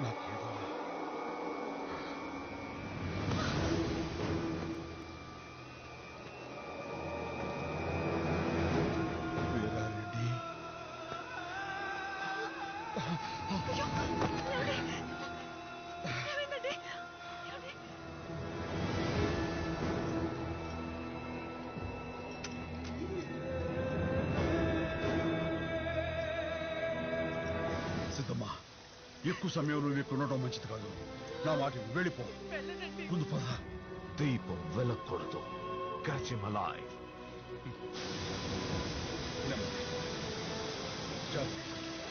నాకేదోలా వీరారెడ్డి ఏమైందండి ఏమండి? సిద్ధమ్మా ఎక్కువ సమయం నువ్వు ఇక్కడ ఉండటం మంచిది కాదు నా మాట విని వెళ్ళిపో వెళ్ళనండి ముందు పద దీపం వెలకూడదు క్యాచ్ హిమ్ అలైవ్ నెమ్మది. జాగ్రత్త.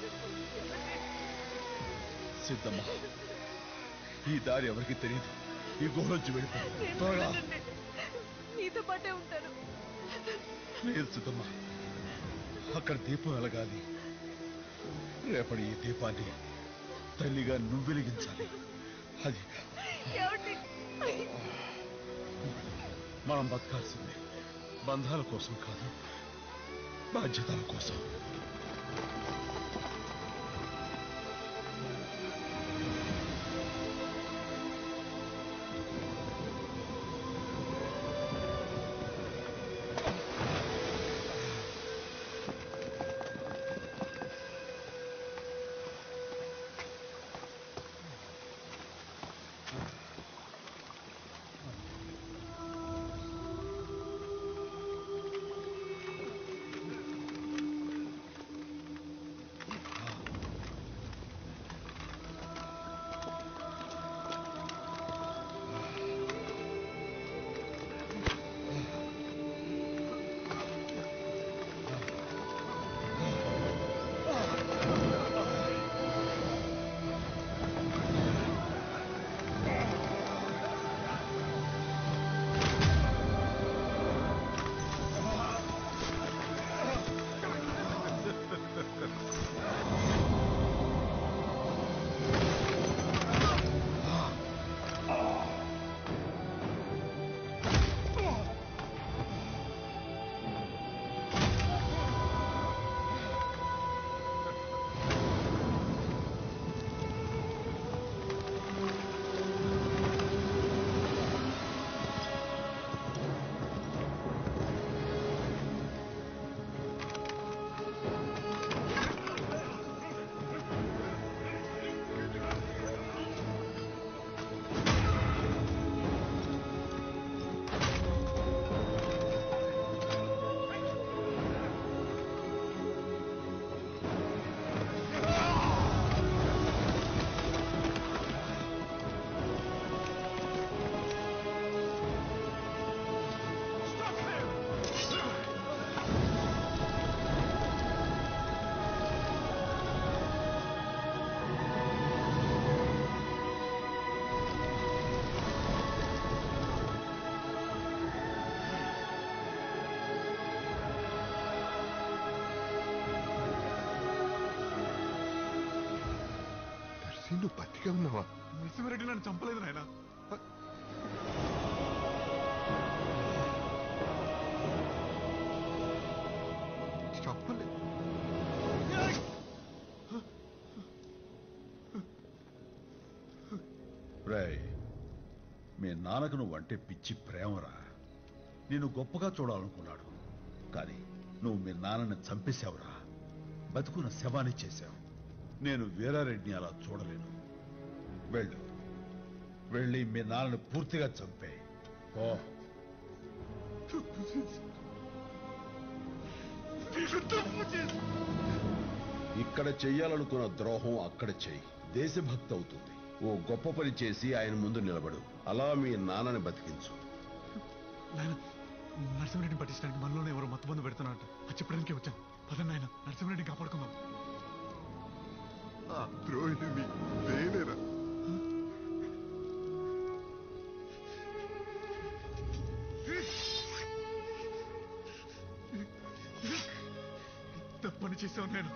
సిద్ధమ్మా ఈ దారి ఎవరికి తెలియదు ఈ గుహలోంచి వెళ్ళిపో నేను త్వరగా వెళ్ళనండి. మీతో పాటే ఉంటాను లేదు సిద్ధమ్మా అక్కడ దీపం వెలగాలి రేపటి ఈ దీపాన్ని తల్లిగా నువ్వు వెలిగించాలి అది ఏమండి మనం బతకాల్సిందే బంధాల కోసం కాదు బాధ్యతల కోసం దర్శి నువ్వు బతికే ఉన్నావా నరసింహారెడ్డి నన్ను చంపలేదు నాయన చెప్పలే రేయ్ మీ నాన్నకు నువ్వంటే పిచ్చి ప్రేమరా నేను గొప్పగా చూడాలనుకున్నాడు కానీ నువ్వు మీ నాన్నని చంపేశావురా బతుకున్న శవాన్ని చేశావు నేను వీరారెడ్డిని అలా చూడలేను వెళ్ళు వెళ్ళి మీ నాన్నని పూర్తిగా చంపే ఓ ఇక్కడ చెయ్యాలనుకున్న ద్రోహం అక్కడ చెయ్యి దేశభక్తి అవుతుంది ఓ గొప్ప పని చేసి ఆయన ముందు నిలబడు అలా మీ నాన్నని బతికించు నాయన నరసింహారెడ్డిని పట్టించడానికి మనలోనే ఎవరో మత్తు మందు పెడుతున్నట్టు అది చెప్పడానికే వచ్చాను పదండి నాయన నరసింహారెడ్డిని కాపాడుకుందాం ఆ ద్రోహిని నేనేరా తప్పని చేసావు నేను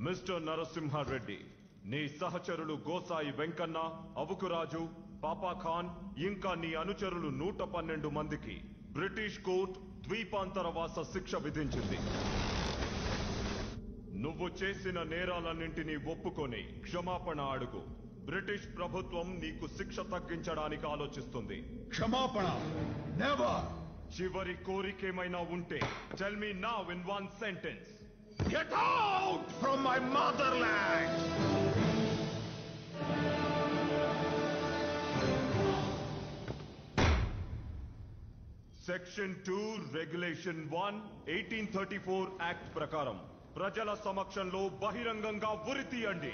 మిస్టర్ నరసింహారెడ్డి నీ సహచరులు గోసాయి వెంకన్న అవుకురాజు పాపా ఖాన్ ఇంకా నీ అనుచరులు నూట పన్నెండు మందికి బ్రిటిష్ కోర్ట్ ద్వీపాంతరవాస శిక్ష విధించింది నువ్వు చేసిన నేరాలన్నింటినీ ఒప్పుకొని క్షమాపణ అడుగు బ్రిటిష్ ప్రభుత్వం నీకు శిక్ష తగ్గించడానికి ఆలోచిస్తుంది క్షమాపణ నెవర్ చివరి కోరికేమైనా ఉంటే tell me now in one sentence get out from my motherland section two regulation one eighteen thirty four act ప్రకారం ప్రజల సమక్షంలో బహిరంగంగా ఉరి తీయండి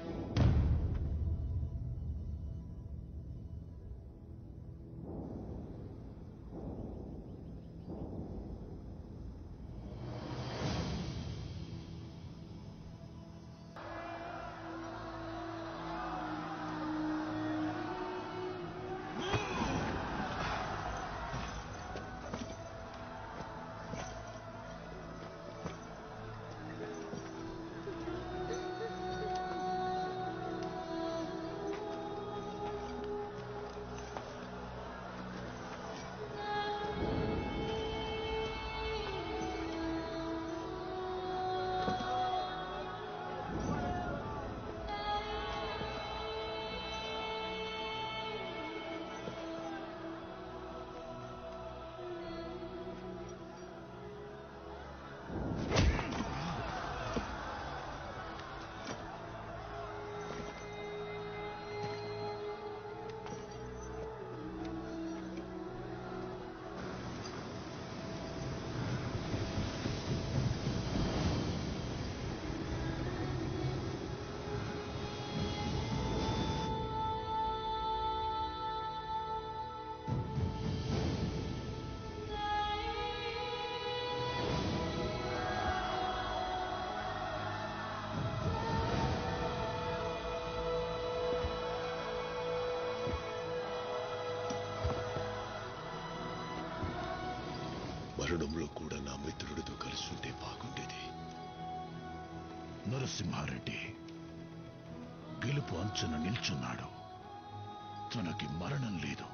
మరణంలో కూడా నా మిత్రుడితో కలిసి ఉంటే బాగుండేది నరసింహారెడ్డి గెలుపు అంచున నిల్చున్నాడు తనకి మరణం లేదు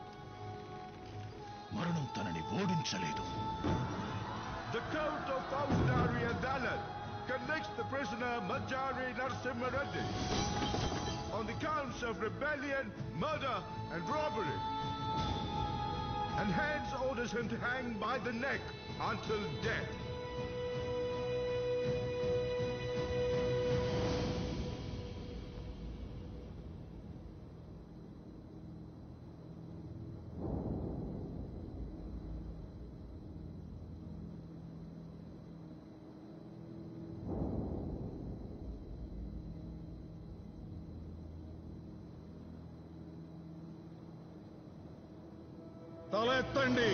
మరణం తనని ఓడించలేదు The Court of Fauzdari Adalat convicts the prisoner Manjari Narasimha Reddy on the counts of rebellion, murder, and robbery, and hence orders him to hang by the neck until death. తల ఎత్తండి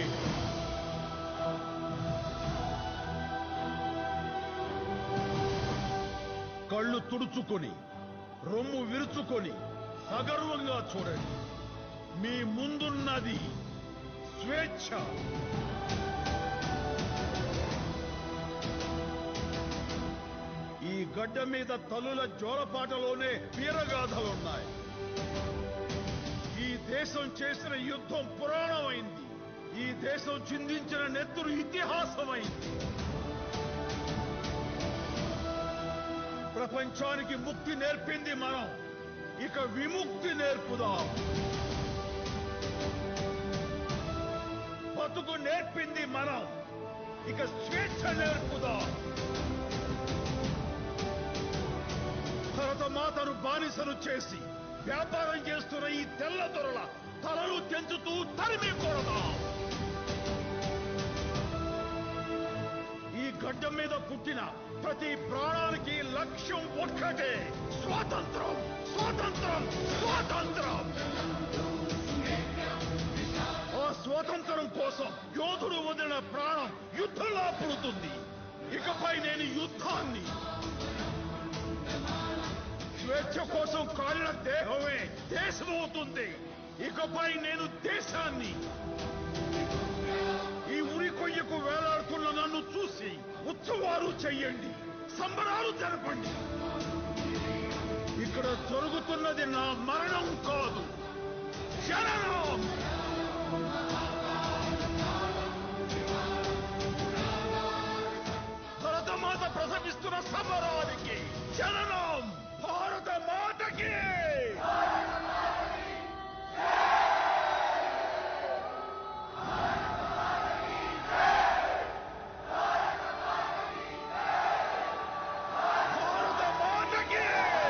కళ్ళు తుడుచుకొని రొమ్ము విరుచుకొని సగర్వంగా చూడండి మీ ముందున్నది స్వేచ్ఛ ఈ గడ్డ మీద తల్లుల జోలపాటలోనే వీరగాథలున్నాయి ఈ దేశం చేసిన యుద్ధం పురాణమైంది ఈ దేశం చిందించిన నెత్తురు ఇతిహాసమైంది ప్రపంచానికి ముక్తి నేర్పింది మనం ఇక విముక్తి నేర్పుదాం బతుకు నేర్పింది మనం ఇక స్వేచ్ఛ నేర్పుదాం భరతమాతను బానిసను చేసి వ్యాపారం చేస్తున్న ఈ తెల్ల దొరల తలలు తెంచుతూ తరిమి కొడదాం ఈ గడ్డ మీద పుట్టిన ప్రతి ప్రాణానికి లక్ష్యం ఒక్కటే స్వాతంత్రం స్వాతంత్రం స్వాతంత్రం ఆ స్వాతంత్రం కోసం యోధుడు వదిలిన ప్రాణం యుద్ధంలా పుడుతుంది ఇకపై నేను యుద్ధాన్ని స్వేచ్ఛ కోసం కాలిన దేహమే దేశమవుతుంది ఇకపై నేను దేశాన్ని ఈ ఉరి కొయ్యకు వేలాడుతున్న నన్ను చూసి ఉత్సవాలు చెయ్యండి సంబరాలు జరపండి ఇక్కడ జరుగుతున్నది నా మరణం కాదు జననం భరతమాత ప్రసవిస్తున్న సంబరానికి జననం భారత మాతకి భారత మాతకి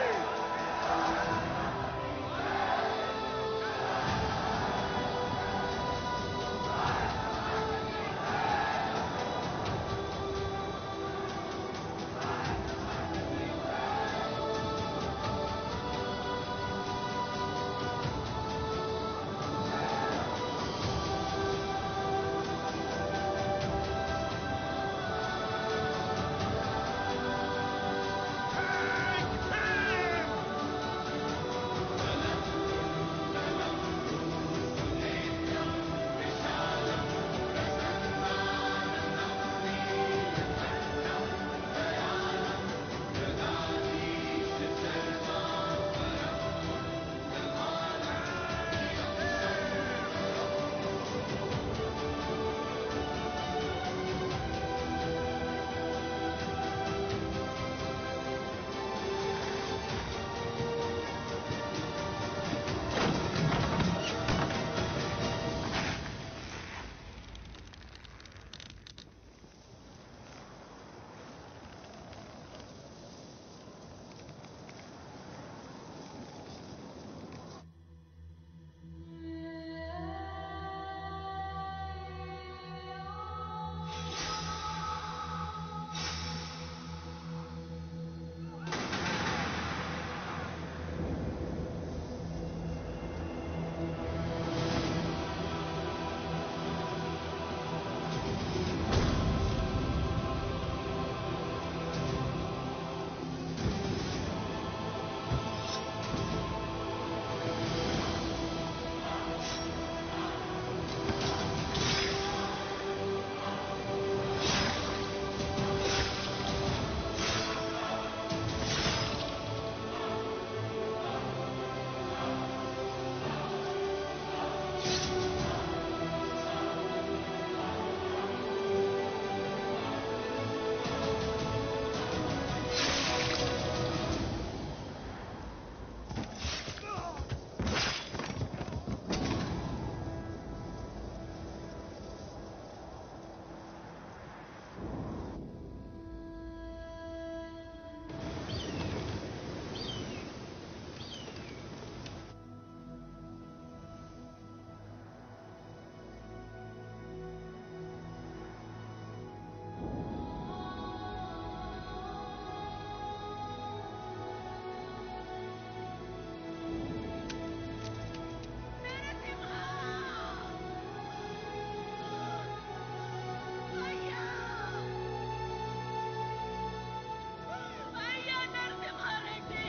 అయ్యా నరసింహారెడ్డి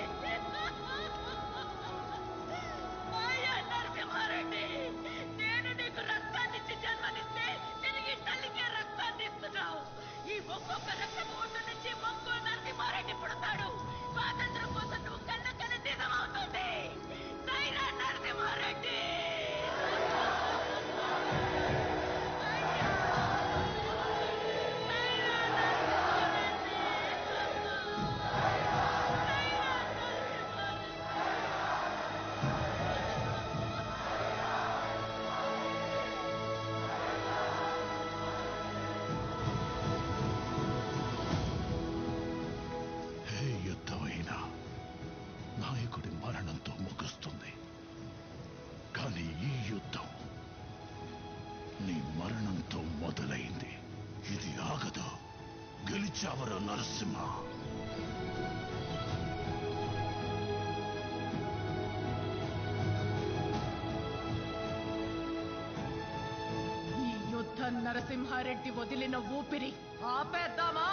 అయ్యా నరసింహారెడ్డి నేను నీకు రక్తాన్నిచ్చి జన్మనిస్తే తిరిగి తల్లికే రక్తాన్ని ఇస్తున్నావు ఈ ఒక్కొక్క రక్తం ఒడ్డు నుంచి ఒక్కో నరసింహారెడ్డి పుడతాడు స్వాతంత్రం కోసం నువ్వు కన్న కన్న నిజమవుతుంది సైరా నరసింహారెడ్డి అయ్యా సైరా ఏ యుద్ధమైనా నాయకుడి మరణంతో ముగుస్తుంది కానీ ఈ యుద్ధం నీ మరణంతో మొదలైంది ఇది ఆగదు గెలిచావరా నరసింహ ఈ యుద్ధం నరసింహారెడ్డి వదిలిన ఊపిరి ఆపేద్దామా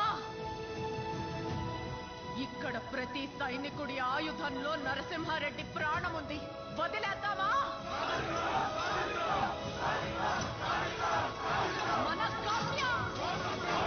ఇక్కడ ప్రతి సైనికుడి ఆయుధంలో నరసింహారెడ్డి ప్రాణం ఉంది వదిలేద్దామా మన